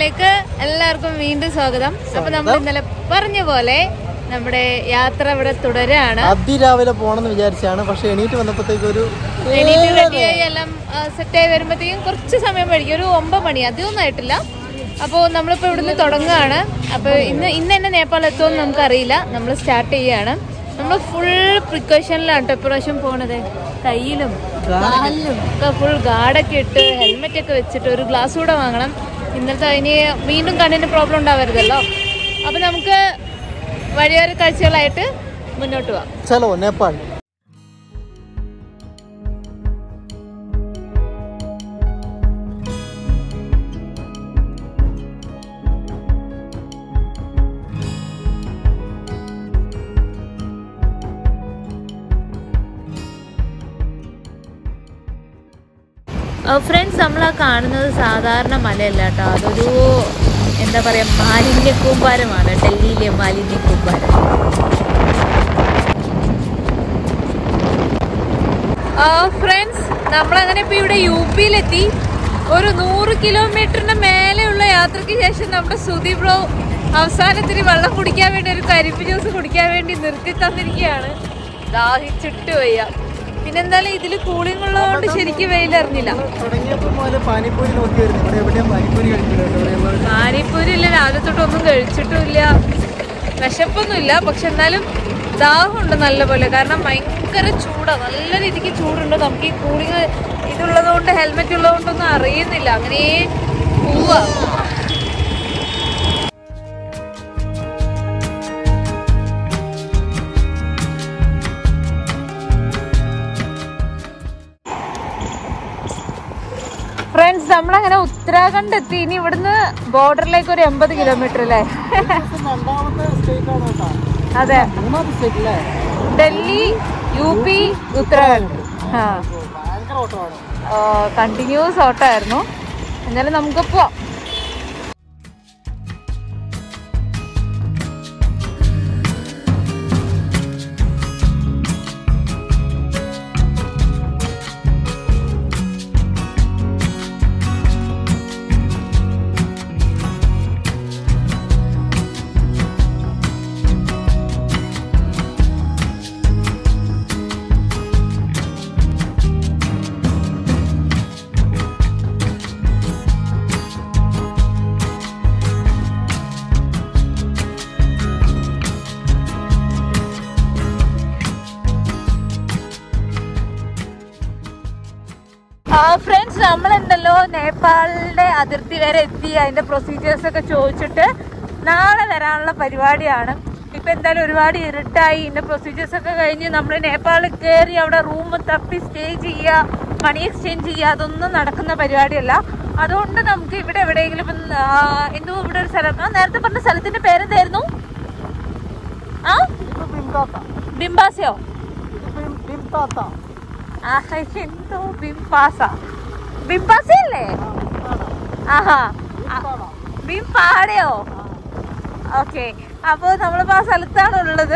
വ്ലോഗിലേക്ക് എല്ലാവർക്കും വീണ്ടും സ്വാഗതം അപ്പൊ നമ്മൾ ഇന്നലെ പറഞ്ഞ പോലെ നമ്മുടെ യാത്ര ഇവിടെ തുടരാണ് അതിരാവിലെ പോണെന്ന് വിചാരിച്ചാണ് പക്ഷെ എണീറ്റ് വന്നപ്പോഴത്തേക്ക് ഒരു എണീറ്റ് റെഡിയായി എല്ലാം സെറ്റായി വരുമ്പോഴത്തേക്കും കുറച്ച് സമയം പഠിക്കും ഒരു ഒമ്പത് മണി അധികമൊന്നും ആയിട്ടില്ല അപ്പോൾ നമ്മളിപ്പോൾ ഇവിടുന്ന് തുടങ്ങുകയാണ് അപ്പോൾ ഇന്ന് ഇന്ന് തന്നെ നേപ്പാൾ എത്തുമെന്ന് നമുക്കറിയില്ല നമ്മൾ സ്റ്റാർട്ട് ചെയ്യുകയാണ് നമ്മൾ ഫുൾ പ്രിക്കോഷനിലാണ് കേട്ടോ ഇപ്രാവശ്യം പോണത് കയ്യിലും കാലിലും ഒക്കെ ഫുൾ ഗാർഡൊക്കെ ഇട്ട് ഹെൽമെറ്റ് ഒക്കെ വെച്ചിട്ട് ഒരു ഗ്ലാസ് കൂടെ വാങ്ങണം ഇന്നത്തെ ഇനി വീണ്ടും കണ്ണിന് പ്രോബ്ലം ഉണ്ടാവരുതല്ലോ അപ്പോൾ നമുക്ക് വഴിയോര കാഴ്ചകളായിട്ട് മുന്നോട്ട് പോവാം ചലോ നേപ്പാൾ ഫ്രണ്ട്സ് നമ്മൾ ആ കാണുന്നത് സാധാരണ മലയല്ല കേട്ടോ അതൊരു എന്താ പറയാ മാലിന്യ കൂമ്പാരമാണ് ഡൽഹിയിലെ മാലിന്യ കൂമ്പാരം ഫ്രണ്ട്സ് നമ്മളങ്ങനെ ഇപ്പൊ ഇവിടെ യു പിയിലെത്തി ഒരു നൂറ് കിലോമീറ്ററിന് മേലെയുള്ള യാത്രയ്ക്ക് ശേഷം നമ്മുടെ സുധി ബ്രോ അവസാനത്തിന് വെള്ളം കുടിക്കാൻ വേണ്ടി ഒരു കരിമ്പ് ജ്യൂസ് കുടിക്കാൻ വേണ്ടി നിർത്തി തന്നിരിക്കുകയാണ് ദാഹിച്ചിട്ട് വയ്യ പിന്നെന്തായാലും ഇതിൽ കൂളിംഗ് ഉള്ളതുകൊണ്ട് ശരിക്കും വെയിലറിഞ്ഞില്ല തുടങ്ങിയപ്പോൾ മുതൽ പാനിപ്പൂരി നോക്കി വരുന്നു ഇവിടെ എവിടെയും പാനിപ്പൂരി കഴിക്കുന്നുണ്ട് ഇവിടെയുള്ളവർ പാനിപ്പൂരി ഇല്ല രാവിലെ തൊട്ടൊന്നും കഴിച്ചിട്ടുമില്ല വിശപ്പൊന്നുമില്ല പക്ഷെ എന്നാലും ദാഹമുണ്ട് നല്ലപോലെ കാരണം ഭയങ്കര ചൂടാ നല്ല രീതിക്ക് ചൂടുണ്ട് നമുക്ക് ഈ കൂളിങ് ഇതുള്ളത് കൊണ്ട് ഹെൽമെറ്റ് ഉള്ളത് കൊണ്ടൊന്നും അറിയുന്നില്ല അങ്ങനെ പോവാ ഫ്രണ്ട്സ് നമ്മളങ്ങനെ ഉത്തരാഖണ്ഡ് എത്തി ഇനി ഇവിടുന്ന് ബോർഡറിലേക്ക് ഒരു എൺപത് കിലോമീറ്റർ അല്ലേ രണ്ടാമത്തെ സ്റ്റേറ്റ് ആണ് കേട്ടോ അതെ മൂന്നാമത്തെ സ്റ്റേറ്റ് അല്ലേ ഡൽഹി യു പി ഉത്തരാഖണ്ഡ് ആ ഭയങ്കര ഓട്ടമാണ് കണ്ടിന്യൂസ് ഓട്ടമായിരുന്നു എന്നാലും നമുക്ക് പോവാം ഫ്രണ്ട്സ് നമ്മളുണ്ടല്ലോ നേപ്പാളിന്റെ അതിർത്തി വരെ എത്തി അതിന്റെ പ്രൊസീജിയേഴ്സ് ഒക്കെ ചോദിച്ചിട്ട് നാളെ വരാനുള്ള പരിപാടിയാണ് ഇപ്പൊ എന്തായാലും ഒരുപാട് ഇരുട്ടായി ഇതിന്റെ പ്രൊസീജിയേഴ്സ് ഒക്കെ കഴിഞ്ഞ് നമ്മൾ നേപ്പാളിൽ കയറി അവിടെ റൂം തപ്പി സ്റ്റേ ചെയ്യുക മണി എക്സ്ചേഞ്ച് ചെയ്യുക അതൊന്നും നടക്കുന്ന പരിപാടിയല്ല അതുകൊണ്ട് നമുക്ക് ഇവിടെ എവിടെയെങ്കിലും ഇപ്പം ആ, എന്തോ ഇവിടെ ഒരു സ്ഥലം ആ നേരത്തെ പറഞ്ഞ സ്ഥലത്തിന്റെ പേരെന്തായിരുന്നു ആ ഇത് ബിംതാത്ത ബിംബാസയോ ഇത് ബിംതാത്ത ആഹ്, എന്തോ ബിംബാസ ബിംബാസയല്ലേ ആഹാ ബിംപാടയോ ഓക്കെ അപ്പോ നമ്മളിപ്പോ ആ സ്ഥലത്താണ് ഉള്ളത്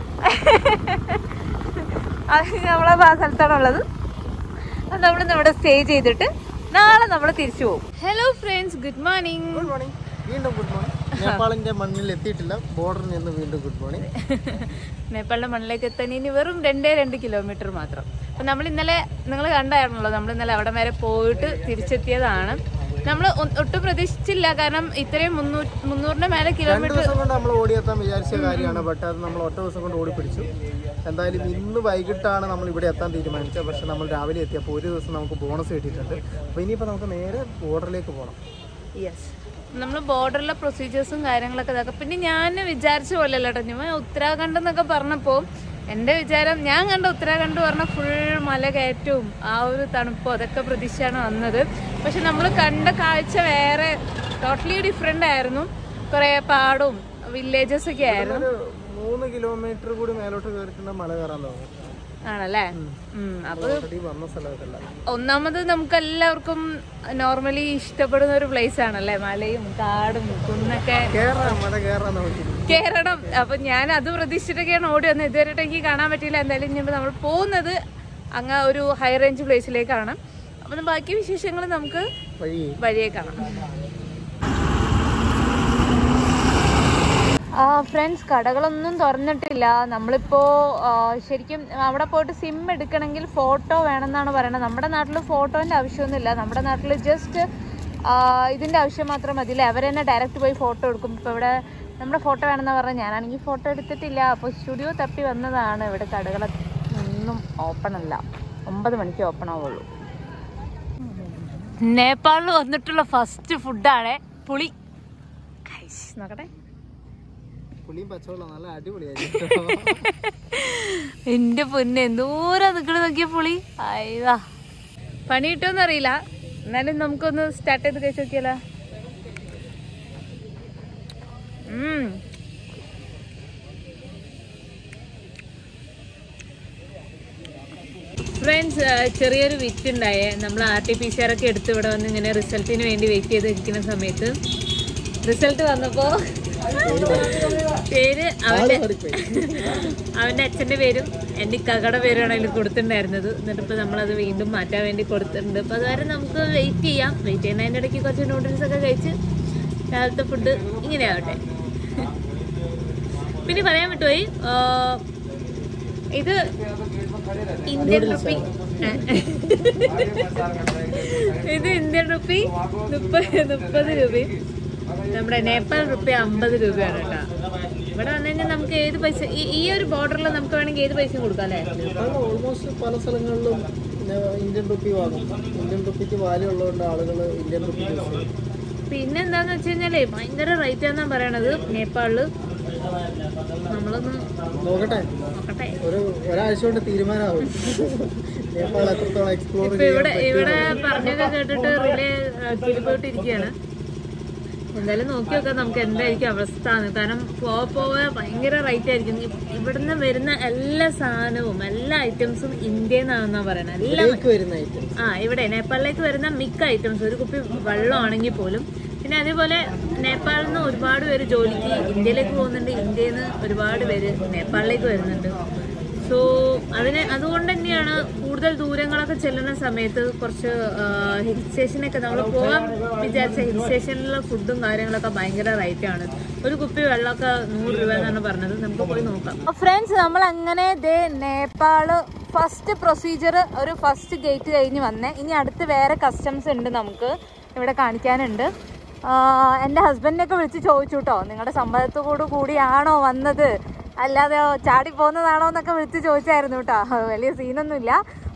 അത് നമ്മളിപ്പോ ആ സ്ഥലത്താണ് ഉള്ളത് നമ്മൾ ഇവിടെ സ്റ്റേ ചെയ്തിട്ട് നാളെ നമ്മൾ തിരിച്ചു പോകും hello friends good morning good morning വീണ്ടും ഗുഡ് മോർണിംഗ് നേപ്പാളിന്റെ മണ്ണിൽ എത്തിയിട്ടില്ല ബോർഡറിൽ നിന്ന് വീണ്ടും ഗുഡ് മോർണിംഗ് നേപ്പാളിന്റെ മണ്ണിലേക്ക് എത്താൻ ഇനി വെറും രണ്ടേ രണ്ട് കിലോമീറ്റർ മാത്രം അപ്പൊ നമ്മൾ ഇന്നലെ നിങ്ങൾ കണ്ടായിരുന്നല്ലോ നമ്മൾ ഇന്നലെ അവിടെ വരെ പോയിട്ട് തിരിച്ചെത്തിയതാണ് നമ്മൾ ഒട്ടും പ്രതീക്ഷിച്ചില്ല കാരണം ഇത്രയും മുന്നൂ- മുന്നൂറിന്റെ മേലെ രണ്ട് കിലോമീറ്റർ ദിവസം കൊണ്ട് നമ്മൾ ഓടിയെത്താൻ വിചാരിച്ച കാര്യമാണ് ബട്ട് അത് നമ്മൾ ഒറ്റ ദിവസം കൊണ്ട് ഓടിപ്പിടിച്ചു എന്തായാലും ഇന്ന് വൈകിട്ടാണ് നമ്മൾ ഇവിടെ എത്താൻ തീരുമാനിച്ചത് പക്ഷെ നമ്മൾ രാവിലെ എത്തിയപ്പോൾ ഒരു ദിവസം നമുക്ക് ബോണസ് കിട്ടിയിട്ടുണ്ട് അപ്പോൾ ഇനിയിപ്പോൾ നമുക്ക് നേരെ ബോർഡറിലേക്ക് പോകണം യെസ് നമ്മൾ ബോർഡറിലെ പ്രൊസീജിയേഴ്സും കാര്യങ്ങളൊക്കെ ഇതാക്കാം പിന്നെ ഞാൻ വിചാരിച്ച പോലെ അല്ല കേട്ടോ ഞാൻ ഉത്തരാഖണ്ഡ് എന്നൊക്കെ പറഞ്ഞപ്പോൾ എൻ്റെ വിചാരം ഞാൻ കണ്ട ഉത്തരാഖണ്ഡ് പറഞ്ഞ ഫുൾ മല കയറ്റവും ആ ഒരു തണുപ്പും അതൊക്കെ പ്രതീക്ഷയാണ് വന്നത് പക്ഷെ നമ്മൾ കണ്ട കാഴ്ച വേറെ ടോട്ടലി ഡിഫറെൻ്റ് ആയിരുന്നു കുറേ പാടവും വില്ലേജസ് ഒക്കെ ആയിരുന്നു ഒരു മൂന്ന് കിലോമീറ്റർ കൂടി മേലോട്ട് കയറിയിട്ടുള്ള മല കയറാൻ തോന്നുന്നു ആണല്ലേ ഉം, അപ്പൊ ഓൾറെഡി വന്ന സ്ഥലമല്ല ഒന്നാമത് നമുക്ക് എല്ലാവർക്കും നോർമലി ഇഷ്ടപ്പെടുന്ന ഒരു പ്ലേസ് ആണല്ലേ മലയും കാടും കുന്നൊക്കെ കയറാം മല കയറാൻ നമുക്ക് കേറണം അപ്പൊ ഞാൻ അത് പ്രതീക്ഷിച്ചിട്ടൊക്കെയാണ് ഓടി വന്നത് ഇതുവരെയായിട്ട് എനിക്ക് കാണാൻ പറ്റിയില്ല എന്തായാലും ഇനി നമ്മൾ പോകുന്നത് അങ്ങ് ഒരു ഹൈ റേഞ്ച് പ്ലേസിലേക്കാണ് അപ്പം ബാക്കി വിശേഷങ്ങൾ നമുക്ക് വഴി വഴിയെ കാണാം ഫ്രണ്ട്സ് കടകളൊന്നും തുറന്നിട്ടില്ല നമ്മളിപ്പോൾ ശരിക്കും അവിടെ പോയിട്ട് സിം എടുക്കണമെങ്കിൽ ഫോട്ടോ വേണമെന്നാണ് പറയുന്നത് നമ്മുടെ നാട്ടിൽ ഫോട്ടോൻ്റെ ആവശ്യമൊന്നുമില്ല നമ്മുടെ നാട്ടിൽ ജസ്റ്റ് ഇതിൻ്റെ ആവശ്യം മാത്രം മതിയില്ല അവർ തന്നെ ഡയറക്റ്റ് പോയി ഫോട്ടോ എടുക്കും ഇപ്പോൾ ഇവിടെ നമ്മുടെ ഫോട്ടോ വേണമെന്ന് പറഞ്ഞാൽ ഞാനാണെങ്കിൽ ഫോട്ടോ എടുത്തിട്ടില്ല അപ്പോൾ സ്റ്റുഡിയോ തപ്പി വന്നതാണ് ഇവിടെ കടകളൊക്കെ ഒന്നും ഓപ്പൺ അല്ല ഒമ്പത് മണിക്ക് ഓപ്പൺ ആവുള്ളൂ നേപ്പാളിൽ വന്നിട്ടുള്ള ഫസ്റ്റ് ഫുഡാണ് പുളി കൈസ് നോക്കട്ടെ പുളിയും പച്ചവെള്ളം നല്ല അടിപൊളിയായിരിക്കും എന്റെ പൊന്നെ എന്തോരാ നിക്കണ നോക്കിയ പുളി അയ്യതാ പണി കിട്ടുമെന്ന് അറിയില്ല എന്നാലും നമുക്കൊന്ന് സ്റ്റാർട്ട് ചെയ്ത് കഴിച്ച് നോക്കിയാലോ ഉം. ഫ്രണ്ട്സ് ചെറിയൊരു വിറ്റ് ഉണ്ടായേ നമ്മൾ R T P C R ഒക്കെ എടുത്ത് ഇവിടെ വന്ന് ഇങ്ങനെ റിസൾട്ടിന് വേണ്ടി വെയിറ്റ് ചെയ്ത് ഇരിക്കുന്ന സമയത്ത് റിസൾട്ട് വന്നപ്പോ പേര് അവന്റെ അവന്റെ അച്ഛന്റെ പേരും എന്റെ ഇക്കാക്കയുടെ പേരുമാണ് അതിൽ കൊടുത്തിട്ടുണ്ടായിരുന്നത് എന്നിട്ട് ഇപ്പൊ നമ്മളത് വീണ്ടും മാറ്റാൻ വേണ്ടി കൊടുത്തിട്ടുണ്ട് അപ്പൊ അതുവരെ നമുക്ക് വെയിറ്റ് ചെയ്യാം വെയിറ്റ് ചെയ്യുന്നതിന്റെ ഇടയ്ക്ക് കുറച്ച് നൂഡിൽസ് ഒക്കെ കഴിച്ച് രാവിലത്തെ ഫുഡ് ഇങ്ങനെ ആവട്ടെ പിന്നെ പറയാൻ വിട്ടുപോയി ആ, ഇത് ഇന്ത്യൻ റുപ്പി ഇത് ഇന്ത്യൻ റുപ്പി മുപ്പത് മുപ്പത് രൂപയും നമ്മുടെ നേപ്പാൾ റുപ്പി അമ്പത് രൂപയാണ് കേട്ടോ ഇവിടെ വന്നു കഴിഞ്ഞാൽ നമുക്ക് ഏത് പൈസ ഈ- ഈ ഒരു ബോർഡറിൽ നമുക്ക് വേണമെങ്കിൽ ഏത് പൈസയും കൊടുക്കാം അല്ലേ ഓൾമോസ്റ്റ് പല സ്ഥലങ്ങളിലും പിന്നെ ഇന്ത്യൻ റുപ്പി വാങ്ങും ഇന്ത്യൻ റുപ്പിക്ക് വാല്യൂ ഉള്ളതുകൊണ്ട് ആളുകൾ ഇന്ത്യൻ റുപ്പി യൂസ് ചെയ്യും പിന്നെ എന്താന്ന് വെച്ച് കഴിഞ്ഞാലേ ഭയങ്കര റേറ്റ് ആണെന്നാ പറയണത് നേപ്പാളില് നമ്മളൊന്ന് നോക്കട്ടെ നോക്കട്ടെ ഒരു ഒരാഴ്ച കൊണ്ട് തീരുമാനമാവും നേപ്പാൾ എത്രത്തോളം എക്സ്പ്ലോർ ഇപ്പൊ ഇവിടെ ഇവിടെ പറഞ്ഞൊക്കെ കേട്ടിട്ട് റിലേ കിളിപ്പോയിട്ടിരിക്കുകയാണ് എന്തായാലും നോക്കി നോക്കാം നമുക്ക് എന്തായിരിക്കും അവസ്ഥ എന്ന് കാരണം പോവ പോവ ഭയങ്കര റേറ്റ് ആയിരിക്കും ഇ- ഇവിടുന്ന് വരുന്ന എല്ലാ സാധനവും എല്ലാ ഐറ്റംസും ഇന്ത്യയിൽ നിന്നാണെന്നാ പറയണത് എല്ലാം ഇതിലേക്ക് വരുന്ന ഐറ്റം ആ ഇവിടെ നേപ്പാളിലേക്ക് വരുന്ന മിക്ക ഐറ്റംസ് ഒരു കുപ്പി വെള്ളമാണെങ്കിൽ പോലും പിന്നെ അതേപോലെ നേപ്പാളിൽ നിന്ന് ഒരുപാട് പേര് ജോലിക്ക് ഇന്ത്യയിലേക്ക് പോകുന്നുണ്ട് ഇന്ത്യയിൽ നിന്ന് ഒരുപാട് പേര് നേപ്പാളിലേക്ക് വരുന്നുണ്ട് സോ അതിന് അതുകൊണ്ട് തന്നെയാണ് കൂടുതൽ ദൂരങ്ങളൊക്കെ ചെല്ലുന്ന സമയത്ത് കുറച്ച് ഹിൽ സ്റ്റേഷനൊക്കെ നമ്മൾ പോകാൻ വിചാരിച്ച ഹിൽ സ്റ്റേഷനിലുള്ള ഫുഡും കാര്യങ്ങളൊക്കെ ഭയങ്കര റേറ്റ് ആണ് ഒരു കുപ്പി വെള്ളമൊക്കെ നൂറ് രൂപ എന്നാണ് പറഞ്ഞത് നമുക്ക് പോയി നോക്കാം ഫ്രണ്ട്സ് നമ്മൾ അങ്ങനെ ദേ നേപ്പാള് ഫസ്റ്റ് പ്രൊസീജിയർ ഒരു ഫസ്റ്റ് ഗേറ്റ് കഴിഞ്ഞ് വന്നേ ഇനി അടുത്ത് വേറെ കസ്റ്റംസ് ഉണ്ട് നമുക്ക് ഇവിടെ കാണിക്കാനുണ്ട് ആഹ് എൻ്റെ ഹസ്ബൻഡിനൊക്കെ വിളിച്ച് ചോദിച്ചു കേട്ടോ നിങ്ങളുടെ സമ്മതത്തോടു കൂടിയാണോ വന്നത് അല്ലാതെ ചാടി പോകുന്നതാണോ എന്നൊക്കെ വിളിച്ച് ചോദിച്ചായിരുന്നു കേട്ടോ വലിയ സീനൊന്നുമില്ല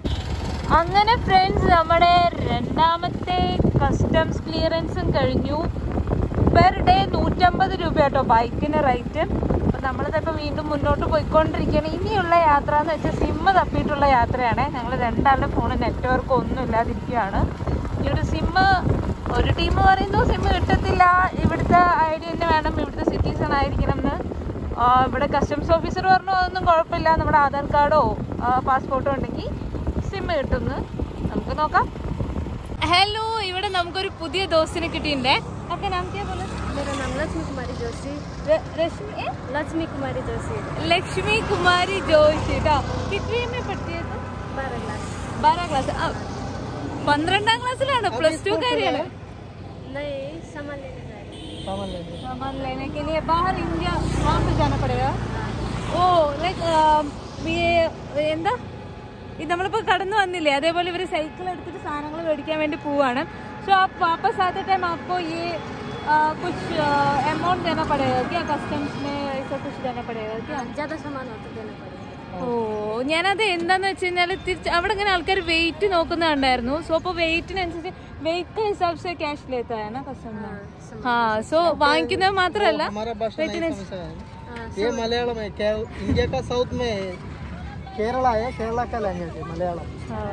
അങ്ങനെ ഫ്രണ്ട്സ് നമ്മുടെ രണ്ടാമത്തെ കസ്റ്റംസ് ക്ലിയറൻസും കഴിഞ്ഞു പെർ ഡേ നൂറ്റമ്പത് രൂപ കേട്ടോ ബൈക്കിന് റേറ്റ് അപ്പം നമ്മളിതിപ്പോൾ വീണ്ടും മുന്നോട്ട് പോയിക്കൊണ്ടിരിക്കുകയാണ് ഇനിയുള്ള യാത്ര എന്ന് വെച്ചാൽ സിമ്മ് തപ്പിയിട്ടുള്ള യാത്രയാണ് ഞങ്ങൾ രണ്ടാളുടെ ഫോണിൽ നെറ്റ്വർക്ക് ഒന്നും ഇല്ലാതിരിക്കുകയാണ് ഈ ഒരു സിമ്മ് ഒരു ടീം പറയുന്നു സിമ്മ് കിട്ടത്തില്ല ഇവിടുത്തെ ഐ ഡി തന്നെ വേണം ഇവിടുത്തെ സിറ്റിസൺ ആയിരിക്കണം എന്ന് ആ, ഇവിടെ കസ്റ്റംസ് ഓഫീസർ പറഞ്ഞു അതൊന്നും കുഴപ്പമില്ല നമ്മുടെ ആധാർ കാർഡോ പാസ്പോർട്ടോ ഉണ്ടെങ്കിൽ സിമ്മ് കിട്ടുമെന്ന് നമുക്ക് നോക്കാം ഹലോ ഇവിടെ നമുക്കൊരു പുതിയ ദോസ്തിനെ കിട്ടിയിട്ടുണ്ടേ आपका नाम क्या बोला मेरा नाम लक्ष्मी कुमारी जोशी रश्मि ए? लक्ष्मी कुमारी जोशी लक्ष्मी कुमारी जोशी ട്ടോ कितवी में पढ़ती है तू बारह क्लास बारह क्लास अब പന്ത്രണ്ടാം ക്ലാസ്സിലാണ് പ്ലസ് ടു കാര്യമാണ് नहीं सामान लेने जा रही हूँ। सामान लेने के लिए बाहर इंडिया वहाँ पे जाना पड़ेगा ഓ ലൈക്ക് എന്താ ഇത് നമ്മളിപ്പോ കടന്നു വന്നില്ലേ അതേപോലെ ഇവര് സൈക്കിൾ എടുത്തിട്ട് സാധനങ്ങൾ മേടിക്കാൻ വേണ്ടി പോവാണ് സോ आप वापस आते टाइम आपको ये आ, कुछ अमाउंट देना पड़ेगा क्या कस्टम्स में ऐसा कुछ देना पड़ेगा क्या ज्यादा सामान हो तो देना पड़ेगा ഓ ഞാനത് എന്താന്ന് വെച്ച് കഴിഞ്ഞാൽ തിരിച്ച് അവിടെ ഇങ്ങനെ ആൾക്കാർ വെയിറ്റ് നോക്കുന്ന കണ്ടായിരുന്നു സോ അപ്പോൾ വെയിറ്റിനനുസരിച്ച് വെയിറ്റ് ഹിസാബ് സെ ക്യാഷ് ലേത്തായാണ് കസ്റ്റമർ ആ സോ വാങ്ങിക്കുന്നത് മാത്രമല്ല हमारा भाषा नहीं समझा है ये मलयालम है केरल इंडिया का साउथ में है केरला है केरला का लैंग्वेज है मलयालम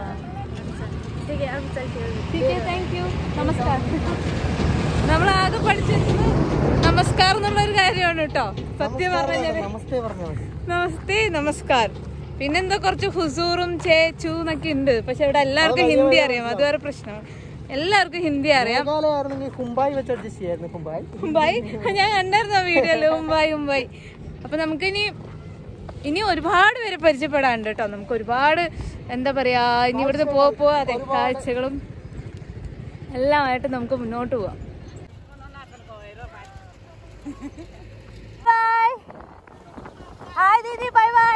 ठीक है अब चलते हैं ठीक है താങ്ക് യു നമസ്കാരം നമ്മൾ ആകെ പഠിച്ചിരുന്നത് നമസ്കാരം എന്നുള്ള ഒരു കാര്യമാണ് കേട്ടോ സത്യം പറഞ്ഞാൽ नमस्ते പറഞ്ഞാൽ മതി നമസ്തേ നമസ്കാർ പിന്നെന്തോ കുറച്ച് ഹുസൂറും ചേ ചൂ എന്നൊക്കെ ഉണ്ട് പക്ഷെ ഇവിടെ എല്ലാവർക്കും ഹിന്ദി അറിയാം അത് വേറെ പ്രശ്നമാണ് എല്ലാവർക്കും ഹിന്ദി അറിയാം മേഘാലയായിരുന്നെങ്കിൽ കുമ്പായി വെച്ച് അഡ്ജസ്റ്റ് ചെയ്യായിരുന്നു കുമ്പായി മുംബൈ ഞാൻ കണ്ടായിരുന്നു ആ വീഡിയോയില് മുംബൈ മുംബൈ അപ്പൊ നമുക്കിനി ഇനി ഒരുപാട് പേരെ പരിചയപ്പെടാനുണ്ട് കേട്ടോ നമുക്ക് ഒരുപാട് എന്താ പറയാ ഇനി ഇവിടുന്ന് പോ പോവാതെ കാഴ്ചകളും എല്ലാമായിട്ട് നമുക്ക് മുന്നോട്ട് പോവാം ബൈ ഹായ് ദീദി ബൈ ബൈ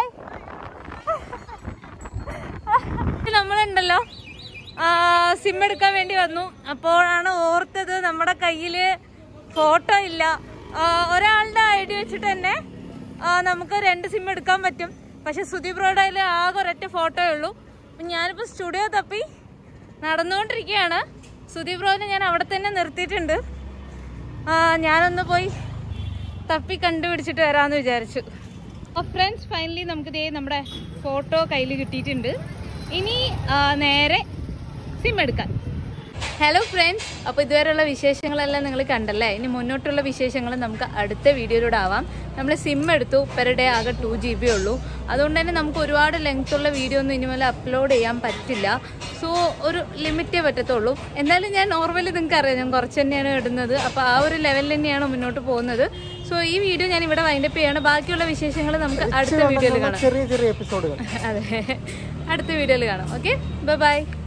നമ്മളുണ്ടല്ലോ സിം എടുക്കാൻ വേണ്ടി വന്നു അപ്പോഴാണ് ഓർത്തത് നമ്മുടെ കയ്യിൽ ഫോട്ടോ ഇല്ല ആ, ഒരാളുടെ ഐ ഡി വെച്ചിട്ട് തന്നെ ആ, നമുക്ക് രണ്ട് സിം എടുക്കാൻ പറ്റും പക്ഷെ സുദീപ് റോഡ് അതിൽ ആകെ ഒരൊറ്റ ഫോട്ടോയേ ഉള്ളൂ അപ്പം ഞാനിപ്പോൾ സ്റ്റുഡിയോ തപ്പി നടന്നുകൊണ്ടിരിക്കുകയാണ് സുദീപ് റോഡിനെ ഞാൻ അവിടെ തന്നെ നിർത്തിയിട്ടുണ്ട് ആ, ഞാനൊന്ന് പോയി തപ്പി കണ്ടുപിടിച്ചിട്ട് വരാമെന്ന് വിചാരിച്ചു അപ്പോൾ ഫ്രണ്ട്സ് ഫൈനലി നമുക്ക് ദേ നമ്മുടെ ഫോട്ടോ കയ്യിൽ കിട്ടിയിട്ടുണ്ട് ഇനി ആ, നേരെ സിം എടുക്കാൻ ഹലോ ഫ്രണ്ട്സ് അപ്പോൾ ഇതുവരെയുള്ള വിശേഷങ്ങളെല്ലാം നിങ്ങൾ കണ്ടല്ലേ ഇനി മുന്നോട്ടുള്ള വിശേഷങ്ങൾ നമുക്ക് അടുത്ത വീഡിയോയിലൂടെ ആവാം നമ്മൾ സിം എടുത്തു പെർ ഡേ ആകെ ടു ജി ബി ഉള്ളൂ അതുകൊണ്ട് തന്നെ നമുക്ക് ഒരുപാട് ലെങ്ത് ഉള്ള വീഡിയോ ഒന്നും ഇനി മുതൽ അപ്ലോഡ് ചെയ്യാൻ പറ്റില്ല സോ ഒരു ലിമിറ്റേ പറ്റത്തുള്ളൂ എന്തായാലും ഞാൻ നോർമലി നിങ്ങൾക്ക് അറിയാം ഞാൻ കുറച്ച് തന്നെയാണ് ഇടുന്നത് അപ്പോൾ ആ ഒരു ലെവലിൽ തന്നെയാണ് മുന്നോട്ട് പോകുന്നത് സോ ഈ വീഡിയോ ഞാൻ ഇവിടെ വൈൻഡപ്പ് ചെയ്യാണ് ബാക്കിയുള്ള വിശേഷങ്ങൾ നമുക്ക് അടുത്ത വീഡിയോയിൽ കാണാം ചെറിയ ചെറിയ എപ്പിസോഡുകൾ അതെ അടുത്ത വീഡിയോയിൽ കാണാം ഓക്കെ ബൈ ബൈ